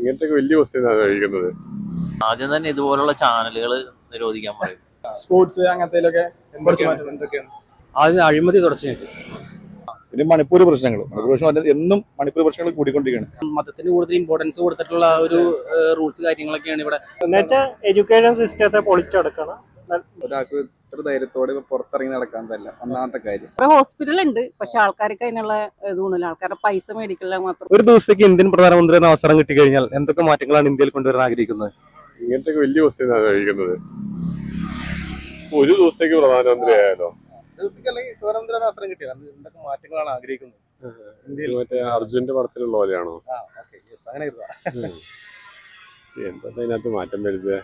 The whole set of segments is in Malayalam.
ഇങ്ങനത്തെ വലിയ ക്വസ്റ്റ്യനാണ് കഴിക്കുന്നത് ആദ്യം തന്നെ ഇതുപോലുള്ള ചാനലുകൾ നിരോധിക്കാൻ പറയും സ്പോർട്സ് അങ്ങനത്തേലൊക്കെ കുറച്ച് മാറ്റം എന്തൊക്കെയാണ് അതിന് അഴിമതി തുടച്ചിട്ട് പിന്നെ മണിപ്പൂർ പ്രശ്നങ്ങൾ മണിപ്പൂർ പ്രശ്നം എന്നും മണിപ്പൂർ പ്രശ്നങ്ങൾ കൂടിക്കൊണ്ടിരിക്കുകയാണ് മതത്തിന് കൂടുതൽ ഇമ്പോർട്ടൻസ് കൊടുത്തിട്ടുള്ള ഒരു റൂൾസ് കാര്യങ്ങളൊക്കെയാണ് ഇവിടെ എന്നുവെച്ചാൽ എഡ്യൂക്കേഷൻ സിസ്റ്റത്തെ പൊളിച്ചെടുക്കണം ഒരാൾക്ക് ഇത്ര ധൈര്യത്തോടെ ഇപ്പൊ പുറത്തിറങ്ങി നടക്കാൻ പറ്റില്ല ഒന്നാമത്തെ കാര്യം കുറെ ഹോസ്പിറ്റൽ ഉണ്ട് പക്ഷെ ആൾക്കാർക്ക് അതിനുള്ള ഇതൊന്നുമില്ല ആൾക്കാരുടെ പൈസ മേടിക്കില്ല മാത്രം ഒരു ദിവസത്തേക്ക് ഇന്ത്യൻ പ്രധാനമന്ത്രിയുടെ അവസരം കിട്ടിക്കഴിഞ്ഞാൽ എന്തൊക്കെ മാറ്റങ്ങളാണ് ഇന്ത്യയിൽ കൊണ്ടുവരാൻ ആഗ്രഹിക്കുന്നത് ഇങ്ങനത്തെ വലിയ ക്വസ്റ്റ്യനാണ് കഴിക്കുന്നത് ഒരു ദിവസത്തേക്ക് പ്രധാനമന്ത്രി ആയാലോ അല്ലെങ്കിൽ പ്രധാനമന്ത്രിയുടെ അവസരം കിട്ടിയത് എന്തൊക്കെ മാറ്റങ്ങളാണ് ആഗ്രഹിക്കുന്നത് ഇത് മറ്റേ അർജുന്റെ പടത്തിലുള്ള പോലെയാണോ ആ ഓക്കെ അങ്ങനെ ഇരുതാ. എന്താ അതിനകത്ത് മാറ്റം വരുന്നത്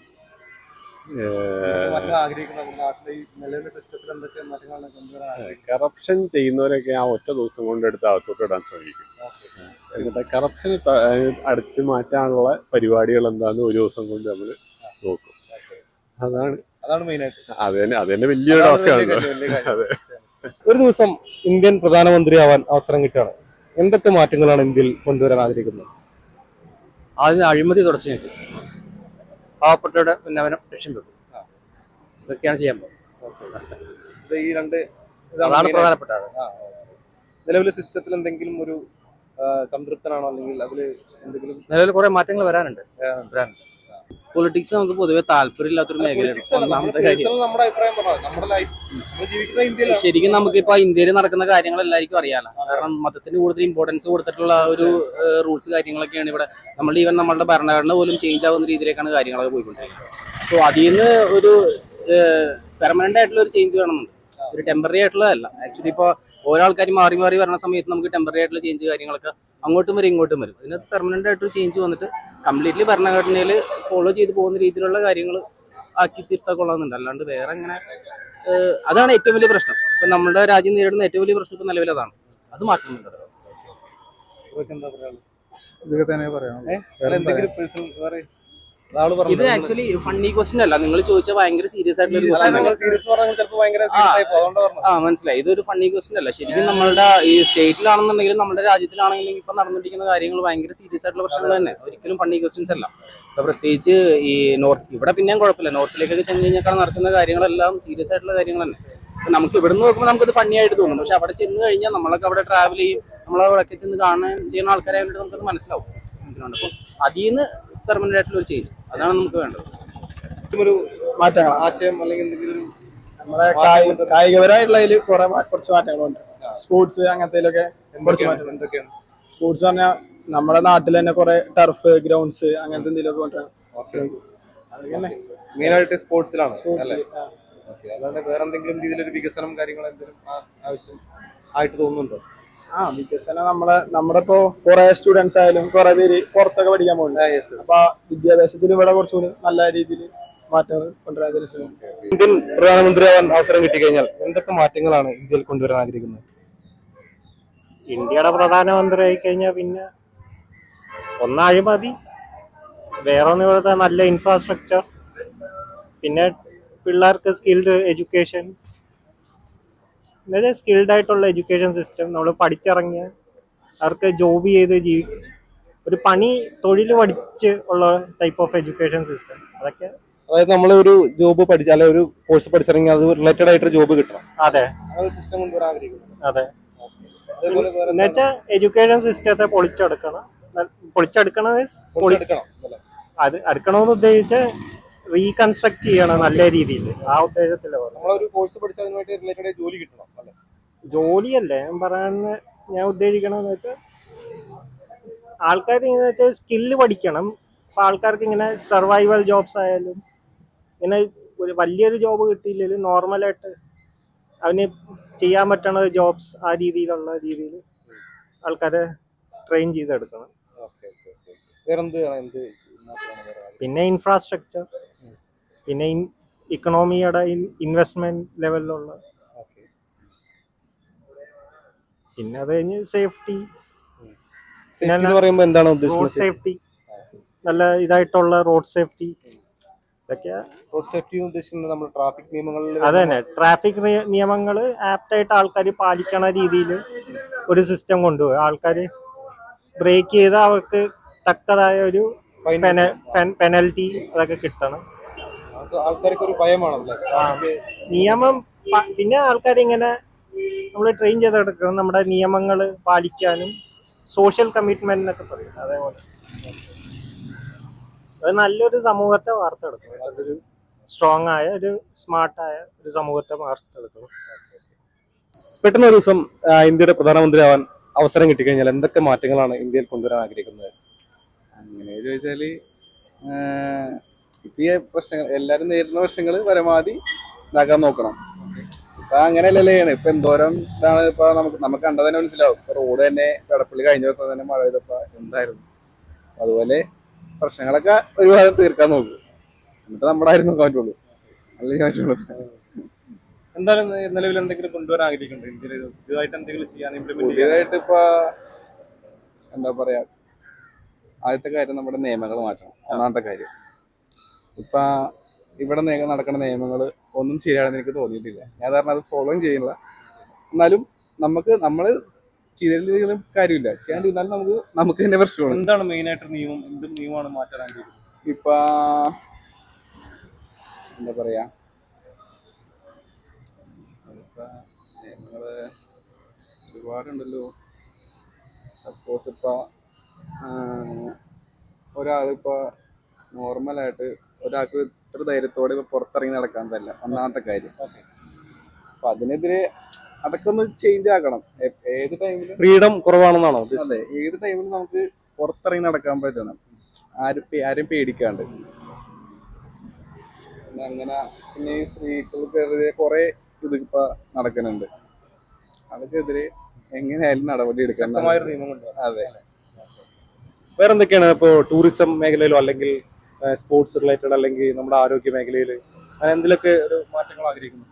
മാറ്റങ്ങൾ ആഗ്രഹിക്കുന്നത് നമ്മുടെ നാട്ടിലെ ഈ നിലവിലെ സിസ്റ്റത്തിൽ എന്തൊക്കെ മാറ്റങ്ങളാണ് കൊണ്ടുവരാൻ ആഗ്രഹിക്കുന്നത് കറപ്ഷൻ ചെയ്യുന്നവരൊക്കെ ആ ഒറ്റ ദിവസം കൊണ്ട് എടുത്ത് അകത്തോട്ട് ഇടാൻ ശ്രമിക്കും എന്നിട്ട് കറപ്ഷൻ അടച്ചു മാറ്റാനുള്ള പരിപാടികൾ എന്താന്ന് ഒരു ദിവസം കൊണ്ട് നമ്മൾ നോക്കും അതാണ് അതാണ് മെയിൻ ആയിട്ട് അത് തന്നെ അത് തന്നെ വലിയൊരു ടാസ്കാണ് അതെ ഒരു ദിവസം ഇന്ത്യൻ പ്രധാനമന്ത്രിയാവാൻ അവസരം കിട്ടുകയാണ് എന്തൊക്കെ മാറ്റങ്ങളാണ് ഇന്ത്യയിൽ കൊണ്ടുവരാൻ ആഗ്രഹിക്കുന്നത് അതിന് അഴിമതി തുടച്ചിട്ട് പാവപ്പെട്ടവരുടെ ഉന്നമനം ലക്ഷ്യം വെക്കും ഇതൊക്കെയാണ് ചെയ്യാൻ പോകുന്നത് ഇത് ഈ രണ്ട് അതാണ് പ്രധാനപ്പെട്ട നിലവിലെ സിസ്റ്റത്തിൽ എന്തെങ്കിലും ഒരു ആ, സംതൃപ്തനാണോ അല്ലെങ്കിൽ അതിൽ എന്തെങ്കിലും നിലവിൽ കുറെ മാറ്റങ്ങൾ വരാനുണ്ട് പൊളിറ്റിക്സ് നമുക്ക് പൊതുവെ താല്പര്യമില്ലാത്തൊരു മേഖലയാണ് Politics അല്ല, ഒന്നാമത്തെ നമ്മുടെ കാര്യം personal നമ്മുടെ അഭിപ്രായം പറഞ്ഞത് നമ്മുടെ ലൈഫ് നമ്മൾ ജീവിക്കുന്ന ഇന്ത്യയിലാണ് ശരിക്കും നമുക്കിപ്പോ ഇന്ത്യയിൽ നടക്കുന്ന കാര്യങ്ങൾ എല്ലാവർക്കും അറിയാലോ കാരണം മതത്തിന് കൂടുതൽ ഇമ്പോർട്ടൻസ് കൊടുത്തിട്ടുള്ള ഒരു റൂൾസ് കാര്യങ്ങളൊക്കെയാണ് ഇവിടെ നമ്മൾ ഈവൻ നമ്മളുടെ ഭരണഘടന പോലും ചേഞ്ച് ആവുന്ന രീതിയിലേക്കാണ് കാര്യങ്ങളൊക്കെ പോയിക്കൊണ്ടിരിക്കുന്നത് സോ അതിൽ നിന്ന് ഒരു പെർമനന്റ് ആയിട്ടുള്ള ഒരു ചേഞ്ച് വേണമെന്നുണ്ട് ഒരു ടെമ്പററി ആയിട്ടുള്ളതല്ല ആക്ച്വലി ഇപ്പോൾ ഓരോ ആൾക്കാർ മാറി മാറി വരുന്ന സമയത്ത് നമുക്ക് ടെമ്പററി ആയിട്ടുള്ള ചേഞ്ച് കാര്യങ്ങളൊക്കെ അങ്ങോട്ടും വരും ഇങ്ങോട്ടും വരും ഇതിനകത്ത് പെർമനന്റ് ആയിട്ടൊരു ചേഞ്ച് വന്നിട്ട് കംപ്ലീറ്റ്ലി ഭരണഘടനയിൽ ഫോളോ ചെയ്ത് പോകുന്ന രീതിയിലുള്ള കാര്യങ്ങൾ ആക്കി തീർത്താൽ കൊള്ളാമെന്നുണ്ട് അല്ലാണ്ട് വേറെ അങ്ങനെ ഏഹ് അതാണ് ഏറ്റവും വലിയ പ്രശ്നം ഇപ്പൊ നമ്മുടെ രാജ്യം നേരിടുന്ന ഏറ്റവും വലിയ പ്രശ്നം ഇപ്പൊ നിലവിൽ അതാണ് അത് മാറ്റുന്നുണ്ട് ഇതൊക്കെ എന്താ പറയാ ഇതൊക്കെ തന്നെ പറയാം എന്തെങ്കിലും പേഴ്സണൽ വേറെ ആള് ഇത് പറഞ്ഞു ആക്ച്വലി ഫണ്ണി ക്വസ്റ്റ്യൻ അല്ല നിങ്ങൾ ചോദിച്ച ഭയങ്കര സീരിയസ് ആയിട്ടുള്ള ഒരു ക്വസ്റ്റ്യൻ ആണ് സീരിയസ് പറഞ്ഞാൽ ചിലപ്പോൾ ഭയങ്കര serious ആയി പോകും. അതുകൊണ്ടാ പറഞ്ഞത്. ആ മനസ്സിലായി ഇതൊരു ഫണ്ണി ക്വസ്റ്റ്യൻ അല്ല ശരിക്കും നമ്മളുടെ ഈ സ്റ്റേറ്റിലാണെന്നുണ്ടെങ്കിലും നമ്മുടെ രാജ്യത്തിലാണെങ്കിലും ഇപ്പൊ നടന്നുകൊണ്ടിരിക്കുന്ന കാര്യങ്ങൾ ഭയങ്കര സീരിയസ് ആയിട്ടുള്ള പ്രശ്നങ്ങൾ തന്നെ ഒരിക്കലും ഫണ്ണി ക്വസ്റ്റ്യൻസ് അല്ല ഇപ്പൊ പ്രത്യേകിച്ച് ഈ നോർത്ത് ഇവിടെ പിന്നെയും കുഴപ്പമില്ല നോർത്തിലേക്കൊക്കെ ചെന്ന് കഴിഞ്ഞാൽ നടക്കുന്ന കാര്യങ്ങളെല്ലാം സീരിയസ് ആയിട്ടുള്ള കാര്യങ്ങൾ തന്നെ അപ്പൊ നമുക്ക് ഇവിടെ നിന്ന് നോക്കുമ്പോൾ നമുക്കത് ഫണ്ണി ആയിട്ട് തോന്നും പക്ഷെ അവിടെ ചെന്ന് കഴിഞ്ഞാൽ നമ്മളൊക്കെ അവിടെ ട്രാവൽ ചെയ്യും നമ്മളവിടെയൊക്കെ ചെന്ന് കാണാൻ ചെയ്യുന്ന ആൾക്കാരായിട്ട് നമുക്കത് മനസ്സിലാവും മനസ്സിലാവുണ്ട് അപ്പോൾ അതിൽ നിന്ന് പെർമനന്റ് ആയിട്ടുള്ള ഒരു ചേഞ്ച് അതാണ് നമുക്ക് വേണ്ടത് ഒരു മാറ്റങ്ങൾ ആശയം അല്ലെങ്കിൽ എന്തെങ്കിലും ഒരു നമ്മുടെ കായിക കായികപരമായിട്ടുള്ളതിൽ കുറെ മാ- കുറച്ച് മാറ്റങ്ങളുണ്ട് സ്പോർട്സ് അങ്ങനത്തേലൊക്കെ കുറച്ച് മാറ്റം എന്തൊക്കെയാണ് സ്പോർട്സ് പറഞ്ഞാൽ നമ്മുടെ നാട്ടിൽ തന്നെ കുറെ ടർഫ് ഗ്രൗണ്ട്സ് അങ്ങനത്തെ എന്തെങ്കിലുമൊക്കെ കൊണ്ടുവരാൻ അതൊക്കെ തന്നെ മെയിൻ ആയിട്ട് സ്പോർട്സിലാണ് സ്പോർട്സ് അല്ലേ ഓക്കെ അല്ലാണ്ട് വേറെ എന്തെങ്കിലും രീതിയിലൊരു വികസനം കാര്യങ്ങൾ എന്തെങ്കിലും ആ- ആവശ്യം ആയിട്ട് തോന്നുന്നുണ്ടോ ആ വികസനം നമ്മളെ നമ്മുടെ ഇപ്പോ കുറെ സ്റ്റുഡൻസ് ആയാലും കുറെ പേര് പുറത്തൊക്കെ പഠിക്കാൻ പോകുന്നുണ്ട് അപ്പൊ വിദ്യാഭ്യാസത്തിൽ ഇവിടെ കുറച്ചുകൂടി നല്ല രീതിയിൽ മാറ്റങ്ങൾ കൊണ്ടുവരാൻ ഇതിൽ ശ്രമിക്കും ഇന്ത്യൻ പ്രധാനമന്ത്രിയാവാൻ അവസരം കിട്ടിക്കഴിഞ്ഞാൽ എന്തൊക്കെ മാറ്റങ്ങളാണ് ഇന്ത്യയിൽ കൊണ്ടുവരാൻ ആഗ്രഹിക്കുന്നത് ഇന്ത്യയുടെ പ്രധാനമന്ത്രി ആയി കഴിഞ്ഞാൽ പിന്നെ ഒന്ന് അഴിമതി വേറെ ഒന്ന് ഇവിടുത്തെ നല്ല ഇൻഫ്രാസ്ട്രക്ചർ പിന്നെ പിള്ളേർക്ക് സ്കിൽഡ് എഡ്യൂക്കേഷൻ അതായത് സ്കിൽഡ് ആയിട്ടുള്ള എഡ്യൂക്കേഷൻ സിസ്റ്റം നമ്മൾ പഠിച്ചിറങ്ങിയ അവർക്ക് ജോബ് ചെയ്ത് ജീവി ഒരു പണി തൊഴിൽ പഠിച്ച് ഉള്ള ടൈപ്പ് ഓഫ് എഡ്യൂക്കേഷൻ സിസ്റ്റം അതൊക്കെ അതായത് നമ്മൾ ഒരു ജോബ് പഠിച്ച അല്ലെ ഒരു കോഴ്സ് പഠിച്ചിറങ്ങി അത് റിലേറ്റഡ് ആയിട്ട് ജോബ് കിട്ടണം അതെ ആ ഒരു സിസ്റ്റം കൊണ്ടുവരാൻ ആഗ്രഹിക്കുന്നു അതെ അതേപോലെ വേറെ എന്നുവെച്ചാൽ എഡ്യൂക്കേഷൻ സിസ്റ്റത്തെ പൊളിച്ചെടുക്കണം പൊളിച്ചെടുക്കണം means പൊളി എടുക്കണം അല്ലേ അത് എടുക്കണമെന്ന് ഉദ്ദേശിച്ച് റീകൺസ്ട്രക്ട് ചെയ്യണം നല്ല രീതിയിൽ ആ ഉദ്ദേശത്തില് പറഞ്ഞു നമ്മളൊരു കോഴ്സ് പഠിച്ച് അതിനുമായിട്ട് റിലേറ്റഡ് ജോലി കിട്ടണം അല്ലേ ജോലിയല്ലേ ഞാൻ പറയാന്ന് ഞാൻ ഉദ്ദേശിക്കണമെന്ന് വെച്ചാൽ ആൾക്കാർ ഇങ്ങനെ വെച്ചാൽ സ്കില്ല് പഠിക്കണം അപ്പൊ ആൾക്കാർക്ക് ഇങ്ങനെ സർവൈവൽ ജോബ്സ് ആയാലും ഇങ്ങനെ ഒരു വലിയൊരു ജോബ് കിട്ടിയില്ലെങ്കിലും നോർമലായിട്ട് അവന് ചെയ്യാൻ പറ്റണ ജോബ്സ് ആ രീതിയിലുള്ള രീതിയിൽ ആൾക്കാരെ ട്രെയിൻ ചെയ്തെടുക്കണം ഓക്കെ ഓക്കെ ഓക്കെ വേറെന്ത് ആണ് എന്ത് മാറ്റമാണ് വേറെ ആഗ്രഹിക്കുന്നത്? പിന്നെ ഇൻഫ്രാസ്ട്രക്ചർ പിന്നെ ഇക്കണോമിയുടെ ഇൻവെസ്റ്റ്മെന്റ് ലെവലിലുള്ള ഓക്കെ പിന്നെ അത് കഴിഞ്ഞ് സേഫ്റ്റി Safety എന്ന് പറയുമ്പോൾ എന്താണ് റോഡ് ഉദ്ദേശിക്കുന്നത് സേഫ്റ്റി നല്ല ഇതായിട്ടുള്ള റോഡ് സേഫ്റ്റി ഇതൊക്കെയാ റോഡ് സേഫ്റ്റി എന്ന് ഉദ്ദേശിക്കുന്നത് നമ്മൾ ട്രാഫിക് നിയമങ്ങളിൽ അത് തന്നെ ട്രാഫിക് നിയമങ്ങൾ ആപ്റ്റായിട്ട് ആൾക്കാർ പാലിക്കണ രീതിയിൽ ഒരു സിസ്റ്റം കൊണ്ടുപോയി ആൾക്കാർ ബ്രേക്ക് ചെയ്ത് അവർക്ക് തക്കതായ ഒരു പെനൽറ്റി അതൊക്കെ കിട്ടണം അത് ആൾക്കാർക്ക് ഒരു ഭയമാണല്ലേ ആ, നിയമം പ- പിന്നെ ആൾക്കാർ ഇങ്ങനെ നമ്മൾ ട്രെയിൻ ചെയ്തെടുക്കണം നമ്മുടെ നിയമങ്ങൾ പാലിക്കാനും സോഷ്യൽ കമ്മിറ്റ്മെന്റ് എന്നൊക്കെ പറയും അതേപോലെ അത് നല്ലൊരു സമൂഹത്തെ വാർത്തെടുക്കണം അതൊരു സ്ട്രോങ് ആയ ഒരു സ്മാർട്ടായ ഒരു സമൂഹത്തെ വാർത്തെടുക്കണം പെട്ടെന്ന് ഒരു ദിവസം ആ, ഇന്ത്യയുടെ പ്രധാനമന്ത്രിയാവാൻ അവസരം കിട്ടിക്കഴിഞ്ഞാൽ എന്തൊക്കെ മാറ്റങ്ങളാണ് ഇന്ത്യയിൽ കൊണ്ടുവരാൻ ആഗ്രഹിക്കുന്നത് അങ്ങനെ ചോദിച്ചാല് ഇപ്പൊ ഈ പ്രശ്നങ്ങൾ എല്ലാരും നേരിടുന്ന പ്രശ്നങ്ങൾ പരമാവധി ഇതാക്കാൻ നോക്കണം ഇപ്പൊ അങ്ങനെയല്ലല്ലേ ചെയ്യണേ ഇപ്പൊ എന്തോരം ഇതാണ് ഇപ്പൊ നമുക്ക് നമുക്ക് കണ്ടാൽ തന്നെ മനസ്സിലാവും ഇപ്പൊ റോഡ് തന്നെ കടപ്പള്ളി കഴിഞ്ഞ ദിവസം തന്നെ മഴ പെയ്തപ്പോ എന്തായിരുന്നു അതുപോലെ പ്രശ്നങ്ങളൊക്കെ ഒരു ഭാഗം തീർക്കാൻ നോക്കും എന്നിട്ട് നമ്മുടെ ആരും നോക്കാൻ പറ്റുള്ളൂ അല്ലെങ്കിൽ പറ്റുള്ളൂ എന്തായാലും നിലവിൽ എന്തെങ്കിലും കൊണ്ടുവരാൻ ആഗ്രഹിക്കുന്നുണ്ട് ഇന്ത്യയിൽ പുതിയതായിട്ട് എന്തെങ്കിലും ചെയ്യാൻ ഇംപ്ലിമെന്റ് ചെയ്യാൻ പുതിയതായിട്ട് ഇപ്പൊ എന്താ പറയാ ആദ്യത്തെ കാര്യം നമ്മുടെ നിയമങ്ങൾ മാറ്റണം ഒന്നാമത്തെ കാര്യം ഇപ്പൊ ഇവിടെ നേ- നടക്കുന്ന നിയമങ്ങൾ ഒന്നും ശരിയാണെന്ന് എനിക്ക് തോന്നിയിട്ടില്ല ഞാൻ കാരണം അത് ഫോളോയും ചെയ്യുന്നില്ല എന്നാലും നമുക്ക് നമ്മൾ ചെയ്തില്ലെങ്കിലും കാര്യമില്ല ചെയ്യാണ്ടിരുന്നാലും നമുക്ക് നമുക്ക് തന്നെ പ്രശ്നമാണ് എന്താണ് മെയിൻ ആയിട്ട് നിയമം എന്ത് നിയമമാണ് മാറ്റാൻ ആഗ്രഹിക്കുന്നത് ഇപ്പൊ എന്താ പറയാ ഇപ്പൊ നിയമങ്ങള് ഒരുപാടുണ്ടല്ലോ സപ്പോസ് ഇപ്പൊ ഒരാളിപ്പോ നോർമലായിട്ട് ഒരാൾക്ക് ഇത്ര ധൈര്യത്തോടെ ഇപ്പൊ പുറത്തിറങ്ങി നടക്കാൻ പറ്റില്ല ഒന്നാമത്തെ കാര്യം അപ്പൊ അതിനെതിരെ അതൊക്കെ ഒന്ന് ചേഞ്ച് ആക്കണം എ- ഏത് ടൈമിലും ഫ്രീഡം കുറവാണെന്നാണോ ഉദ്ദേശിച്ചത് അതെ ഏത് ടൈമിലും നമുക്ക് പുറത്തിറങ്ങി നടക്കാൻ പറ്റണം ആരും പേ- ആരും പേടിക്കാണ്ട് പിന്നെ അങ്ങനെ പിന്നെ ഈ സ്ത്രീകൾക്കെതിരെ കുറെ ഇത് ഇപ്പൊ നടക്കുന്നുണ്ട് അതൊക്കെതിരെ എങ്ങനെയായാലും നടപടി എടുക്കാൻ ശക്തമായൊരു നിയമം കൊണ്ടുവരണം അതെ വേറെ എന്തൊക്കെയാണ് ഇപ്പോൾ ടൂറിസം മേഖലയിലോ അല്ലെങ്കിൽ സ്പോർട്സ് റിലേറ്റഡ് അല്ലെങ്കിൽ നമ്മുടെ ആരോഗ്യ മേഖലയിൽ അങ്ങനെ എന്തിലൊക്കെ ഒരു മാറ്റങ്ങൾ ആഗ്രഹിക്കുന്നു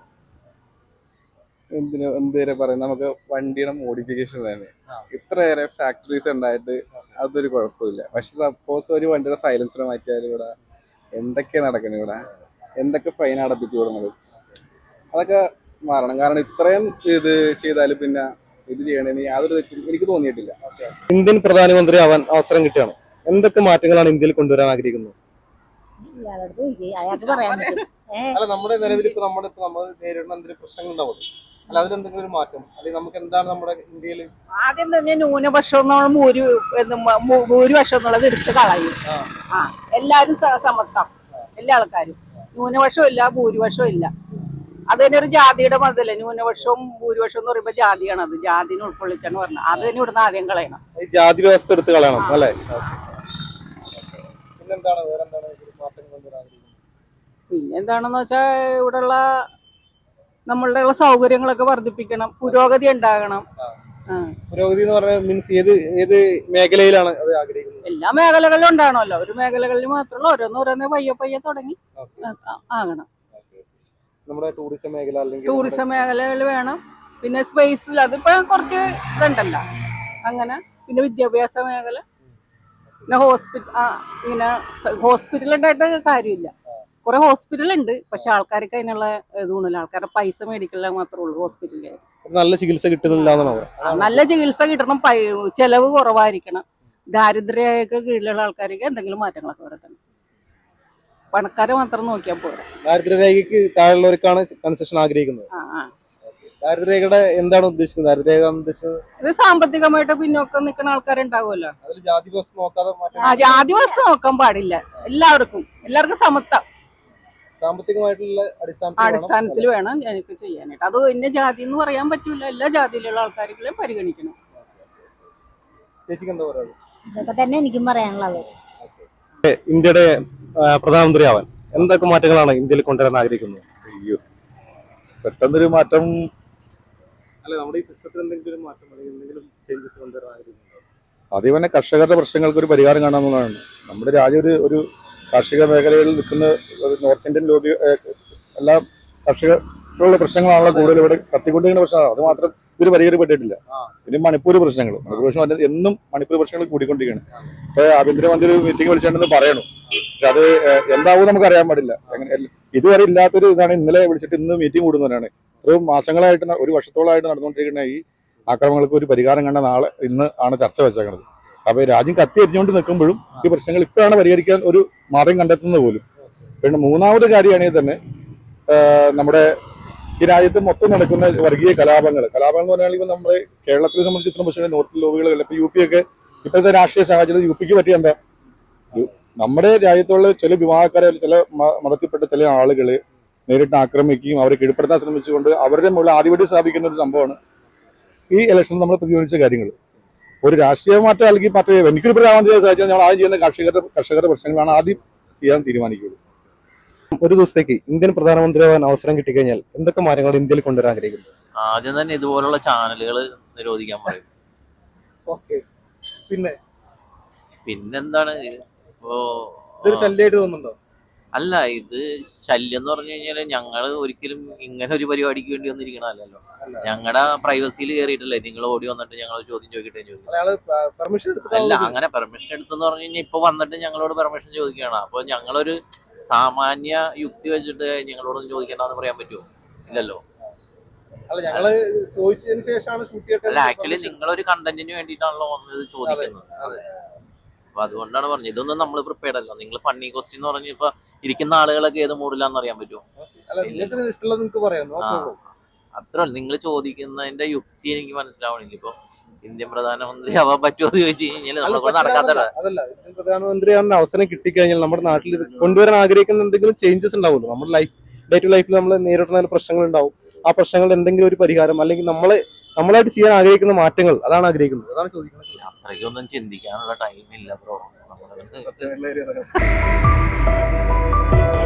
എന്തിനു എന്തുവരെ പറയും നമുക്ക് വണ്ടിയുടെ മോഡിഫിക്കേഷൻ തന്നെ ഇത്രയേറെ ഫാക്ടറീസ് ഉണ്ടായിട്ട് അതൊരു കുഴപ്പമില്ല പക്ഷെ സപ്പോസ് ഒരു വണ്ടിയുടെ സൈലൻസർ മാറ്റിയാൽ ഇവിടെ എന്തൊക്കെയാ നടക്കുന്നത് ഇവിടെ എന്തൊക്കെ ഫൈൻ അടപ്പിച്ചു കൊടുക്കുന്നത് അതൊക്കെ മാറണം കാരണം ഇത്രയും ഇത് ചെയ്താലും പിന്നെ ഇത് ചെയ്യണമെന്ന് യാതൊരു തെറ്റും എനിക്ക് തോന്നിയിട്ടില്ല ഇന്ത്യൻ പ്രധാനമന്ത്രി ആവാൻ അവസരം കിട്ടുകയാണ് എന്തൊക്കെ മാറ്റങ്ങളാണ് ഇന്ത്യയിൽ കൊണ്ടുവരാൻ ആഗ്രഹിക്കുന്നത് അയാൾക്ക് പറയാൻ പറ്റും അല്ല നമ്മുടെ നിലവിൽ ഇപ്പൊ നമ്മുടെ ഇപ്പൊ നമ്മൾ നേരിടുന്ന എന്തെങ്കിലും പ്രശ്നങ്ങൾ ഉണ്ടാവുള്ളൂ അല്ല അതിലെന്തെങ്കിലും ഒരു മാറ്റം അല്ലെങ്കിൽ നമുക്ക് എന്താണ് നമ്മുടെ ഇന്ത്യയിൽ ആദ്യം തന്നെ ന്യൂനപക്ഷം എന്നുള്ള ഭൂരി എന്ന് മ- മു- ഭൂരിപക്ഷം എന്നുള്ളത് എടുത്ത് കളയും ആ എല്ലാരും സ- സമത്വം എല്ലാ ആൾക്കാരും ന്യൂനപക്ഷം ഇല്ല ഭൂരിപക്ഷം ഇല്ല അത് തന്നെ ഒരു ജാതിയുടെ മതല്ലേ ന്യൂനപക്ഷവും ഭൂരിപക്ഷം എന്ന് പറയുമ്പോൾ ജാതിയാണ് അത് ജാതിനെ ഉൾക്കൊള്ളിച്ചാണ് പറഞ്ഞത് അത് തന്നെ ഇവിടുന്ന് ആദ്യം കളയണം ഈ ജാതി വ്യവസ്ഥ എടുത്ത് കളയണം അല്ലെ പിന്നെന്താണ് വേറെ എന്താണ് ഒരു മാറ്റം കൊണ്ടുവരാൻ ആഗ്രഹിക്കുന്നത് പിന്നെ എന്താണെന്ന് വെച്ചാൽ ഇവിടെയുള്ള നമ്മളുടെ ഉള്ള സൗകര്യങ്ങളൊക്കെ വർദ്ധിപ്പിക്കണം പുരോഗതി ഉണ്ടാകണം ആ. പുരോഗതി എന്ന് പറഞ്ഞാൽ മീൻസ് ഏത് ഏത് മേഖലയിലാണ് അത് ആഗ്രഹിക്കുന്നത് എല്ലാ മേഖലകളിലും ഉണ്ടാകണമല്ലോ ഒരു മേഖലകളിൽ മാത്രമല്ല ഓരോന്ന് ഓരോന്ന് പയ്യെ പയ്യെ തുടങ്ങി ആ- ആ- ആകണം നമ്മുടെ ടൂറിസം മേഖല അല്ലെങ്കിൽ ടൂറിസം മേഖലകൾ വേണം പിന്നെ സ്പേസിൽ അതിപ്പോ കുറച്ച് ഇതുണ്ടല്ലോ അങ്ങനെ പിന്നെ വിദ്യാഭ്യാസ മേഖല പിന്നെ ഹോസ്പിറ്റൽ ഇങ്ങനെ ഹോസ്പിറ്റൽ ഉണ്ടായിട്ട് കാര്യമില്ല കുറെ ഹോസ്പിറ്റൽ ഉണ്ട് പക്ഷെ ആൾക്കാർക്ക് അതിനുള്ള ഇതൊന്നുമില്ല ആൾക്കാരുടെ പൈസ മേടിക്കല മാത്രമേ ഉള്ളൂ ഹോസ്പിറ്റലിൽ നമ്മുടെ നല്ല ചികിത്സ കിട്ടുന്നില്ല എന്നാണ് പറയുന്നത് നല്ല ചികിത്സ കിട്ടണം പൈ- ചെലവ് കുറവായിരിക്കണം ദാരിദ്ര്യക്ക് കീഴിലുള്ള ആൾക്കാർക്ക് എന്തെങ്കിലും മാറ്റങ്ങളൊക്കെ വരത്തണം പണക്കാരെ മാത്രം നോക്കിയാൽ പോരാ ദാരിദ്ര്യരേഖയ്ക്ക് താഴെയുള്ളവർക്കാണ് കൺസെഷൻ ആഗ്രഹിക്കുന്നത് ആ ആ ദാരിദ്ര്യരേഖയുടെ എന്താണ് ഉദ്ദേശിക്കുന്നത് ദാരിദ്ര്യരേഖ എന്ന് ഉദ്ദേശിക്കുന്നത് ഇത് സാമ്പത്തികമായിട്ട് പിന്നോക്കം നിൽക്കുന്ന ആൾക്കാരുണ്ടാവുമല്ലോ അതിൽ ജാതി വ്യവസ്ഥ നോക്കാതെ മാറ്റം ആ ജാതി വസ്തു നോക്കാൻ പാടില്ല എല്ലാവർക്കും എല്ലാവർക്കും സമത്വം സാമ്പത്തികമായിട്ടുള്ള അടിസ്ഥാനത്തിൽ അടിസ്ഥാനത്തിൽ വേണം എനിക്ക് ചെയ്യാനായിട്ട് അത് ഇന്ന ജാതി എന്ന് പറയാൻ പറ്റൂല എല്ലാ ജാതിയിലുള്ള ആൾക്കാരെയും പരിഗണിക്കണം ചേച്ചിക്ക് എന്താ പറയുക ഇതൊക്കെ തന്നെ എനിക്കും പറയാനുള്ളത് ഇന്ത്യയുടെ ആ, പ്രധാനമന്ത്രി ആവാൻ എന്തൊക്കെ മാറ്റങ്ങളാണ് ഇന്ത്യയിൽ കൊണ്ടുവരാൻ ആഗ്രഹിക്കുന്നത് അയ്യോ പെട്ടെന്നൊരു മാറ്റം അല്ല നമ്മുടെ ഈ സിസ്റ്റത്തിൽ എന്തെങ്കിലും ഒരു മാറ്റം അല്ലെങ്കിൽ എന്തെങ്കിലും ചേഞ്ചസ് കൊണ്ടുവരാൻ ആഗ്രഹിക്കുന്നത് ആദ്യം തന്നെ കർഷകരുടെ പ്രശ്നങ്ങൾക്ക് ഒരു പരിഹാരം കാണാമെന്നുള്ളതാണ് നമ്മുടെ രാജ്യം ഒരു ഒരു കാർഷിക മേഖലയിൽ നിൽക്കുന്ന ഒരു നോർത്ത് ഇന്ത്യൻ ലോബി ഏഹ്, എല്ലാ കർഷകരുടെ പ്രശ്നങ്ങളാണല്ലോ കൂടുതൽ ഇവിടെ കത്തിക്കൊണ്ടിരിക്കുന്ന പ്രശ്നമാണ് അത് മാത്രം ഇവർ പരിഹരിക്കപ്പെട്ടിട്ടില്ല പിന്നെ മണിപ്പൂർ പ്രശ്നങ്ങൾ മണിപ്പൂർ പ്രശ്നം വന്നത് എന്നും മണിപ്പൂർ പ്രശ്നങ്ങൾ കൂടിക്കൊണ്ടിരിക്കുകയാണ് ഇപ്പൊ ആഭ്യന്തരമന്ത്രി ഒരു മീറ്റിംഗ് വിളിച്ചിട്ടുണ്ടെന്ന് പറയണു പക്ഷെ അത് ഏഹ്, എന്താവും നമുക്ക് അറിയാൻ പാടില്ല അങ്ങനെ എല്ല- ഇതുവരെ ഇല്ലാത്തൊരു ഇതാണ് ഇന്നലെ വിളിച്ചിട്ട് ഇന്ന് മീറ്റിംഗ് കൂടുന്നവരാണ് ഇത്രയും മാസങ്ങളായിട്ട് ന- ഒരു വർഷത്തോളമായിട്ട് നടന്നുകൊണ്ടിരിക്കുന്ന ഈ ആക്രമണങ്ങൾക്ക് ഒരു പരിഹാരം കണ്ട നാളെ ഇന്ന് ആണ് ചർച്ച വെച്ചേക്കുന്നത് അപ്പൊ ഈ രാജ്യം കത്തി എരിഞ്ഞുകൊണ്ട് നിൽക്കുമ്പോഴും ഈ പ്രശ്നങ്ങൾ ഇപ്പോഴാണ് പരിഹരിക്കാൻ ഒരു മാർഗം കണ്ടെത്തുന്നത് പോലും പിന്നെ മൂന്നാമത് കാര്യമാണെങ്കിൽ തന്നെ ആ, നമ്മുടെ ഈ രാജ്യത്ത് മൊത്തം നടക്കുന്ന വർഗീയ കലാപങ്ങൾ കലാപങ്ങൾ എന്ന് പറഞ്ഞാൽ ഇപ്പൊ നമ്മുടെ കേരളത്തിലെ സംബന്ധിച്ചിടത്തോളം പക്ഷേ നോർത്ത് ലോബികൾ ഇപ്പൊ യു പി ഒക്കെ ഇപ്പോഴത്തെ രാഷ്ട്രീയ സാഹചര്യം യു പിക്ക് പറ്റിയ എന്താ യു- നമ്മുടെ രാജ്യത്തുള്ള ചില വിവാഹക്കാരെ ചില മ- മതത്തിൽപ്പെട്ട ചില ആളുകള് നേരിട്ട് ആക്രമിക്കുകയും അവരെ കീഴ്പ്പെടുത്താൻ ശ്രമിച്ചുകൊണ്ട് അവരുടെ മുകളിൽ ആധിപത്യം സ്ഥാപിക്കുന്ന ഒരു സംഭവമാണ് ഈ ഇലക്ഷനിൽ നമ്മൾ പ്രതിഫലിച്ച കാര്യങ്ങൾ ഒരു രാഷ്ട്രീയ മാറ്റം അല്ലെങ്കിൽ മറ്റേ എനിക്കൊരു പ്രധാനം ചെയ്യാൻ സാധിച്ചാൽ ഞങ്ങൾ ആദ്യം ചെയ്യുന്ന കർഷകരുടെ കർഷകരുടെ പ്രശ്നങ്ങളാണ് ആദ്യം ചെയ്യാൻ തീരുമാനിക്കുന്നത് ഒരു ദിവസത്തേക്ക് ഇന്ത്യൻ പ്രധാനമന്ത്രിയാവാൻ അവസരം കിട്ടിക്കഴിഞ്ഞാൽ എന്തൊക്കെ മാറ്റങ്ങൾ ഇന്ത്യയിൽ കൊണ്ടുവരാൻ ആഗ്രഹിക്കുന്നു ആദ്യം തന്നെ ഇതുപോലുള്ള ചാനലുകൾ നിരോധിക്കാൻ പറയും ഓക്കെ പിന്നെ പിന്നെന്താണ് ഇപ്പോ ഇതൊരു ശല്യമായിട്ട് തോന്നുന്നുണ്ടോ അല്ല ഇത് ശല്യം എന്ന് പറഞ്ഞു കഴിഞ്ഞാല് ഞങ്ങള് ഒരിക്കലും ഇങ്ങനെ ഒരു പരിപാടിക്ക് വേണ്ടി വന്നിരിക്കണല്ലോ ഞങ്ങളുടെ പ്രൈവസിയിൽ കയറിയിട്ടല്ലേ നിങ്ങൾ ഓടി വന്നിട്ട് ഞങ്ങൾ ചോദ്യം ചോദിക്കട്ടെ ചോദിക്കും അയാള് പെർമിഷൻ അല്ല എടുത്തിട്ട് അങ്ങനെ പെർമിഷൻ എടുത്തെന്ന് പറഞ്ഞു കഴിഞ്ഞാൽ ഇപ്പൊ വന്നിട്ട് ഞങ്ങളോട് പെർമിഷൻ ചോദിക്കുകയാണ് അപ്പൊ ഞങ്ങളൊരു സാമാന്യ യുക്തി വെച്ചിട്ട് ഞങ്ങളോടൊന്നും ചോദിക്കണ്ടെന്ന് പറയാൻ പറ്റുമോ ഇല്ലല്ലോ അല്ല ഞങ്ങള് ചോദിച്ചതിന് ശേഷമാണ് ഷൂട്ട് ചെയ്തിട്ട് അല്ല ആക്ച്വലി നിങ്ങളൊരു കണ്ടന്റിന് വേണ്ടിയിട്ടാണല്ലോ വന്നത് ചോദിക്കുന്നത് അതെ അപ്പൊ അതുകൊണ്ടാണ് പറഞ്ഞത് ഇതൊന്നും നമ്മൾ പ്രിപ്പയർഡ് അല്ല നിങ്ങൾ ഫണ്ണി ക്വസ്റ്റ്യൻ എന്ന് പറഞ്ഞ ഇപ്പൊ ഇരിക്കുന്ന ആളുകളൊക്കെ ഏത് മൂഡിലാന്ന് അറിയാൻ പറ്റുമോ അല്ല നിങ്ങൾക്ക് ഇഷ്ടമുള്ളത് നിങ്ങൾക്ക് പറയാം നോ ആ. പ്രോബ്ലം അത്ര നിങ്ങൾ ചോദിക്കുന്നതിന്റെ യുക്തി എനിക്ക് മനസ്സിലാവണില്ല ഇപ്പൊ ഇന്ത്യൻ പ്രധാനമന്ത്രി ആവാൻ പറ്റുമോ എന്ന് ചോദിച്ചു കഴിഞ്ഞാൽ നമ്മളെ കൊണ്ട് നടക്കാത്തല്ല അതല്ല ഇന്ത്യൻ പ്രധാനമന്ത്രിയാവുന്ന അവസരം കിട്ടിക്കഴിഞ്ഞാൽ നമ്മുടെ നാട്ടിൽ ഇത് കൊണ്ടുവരാൻ ആഗ്രഹിക്കുന്ന എന്തെങ്കിലും ചേഞ്ചസ് ഉണ്ടാവുമല്ലോ നമ്മുടെ ലൈഫ് ഡേ ടു ലൈഫിൽ നമ്മൾ നേരിടുന്ന പ്രശ്നങ്ങൾ ഉണ്ടാവും ആ പ്രശ്നങ്ങളുടെ എന്തെങ്കിലും ഒരു പരിഹാരം അല്ലെങ്കിൽ നമ്മളെ നമ്മളായിട്ട് ചെയ്യാൻ ആഗ്രഹിക്കുന്ന മാറ്റങ്ങൾ അതാണ് ആഗ്രഹിക്കുന്നത് അതാണ് ചോദിക്കുന്നത് അത്രയ്ക്കൊന്നും ചിന്തിക്കാനുള്ള ടൈം ഇല്ല ബ്രോ നമ്മള്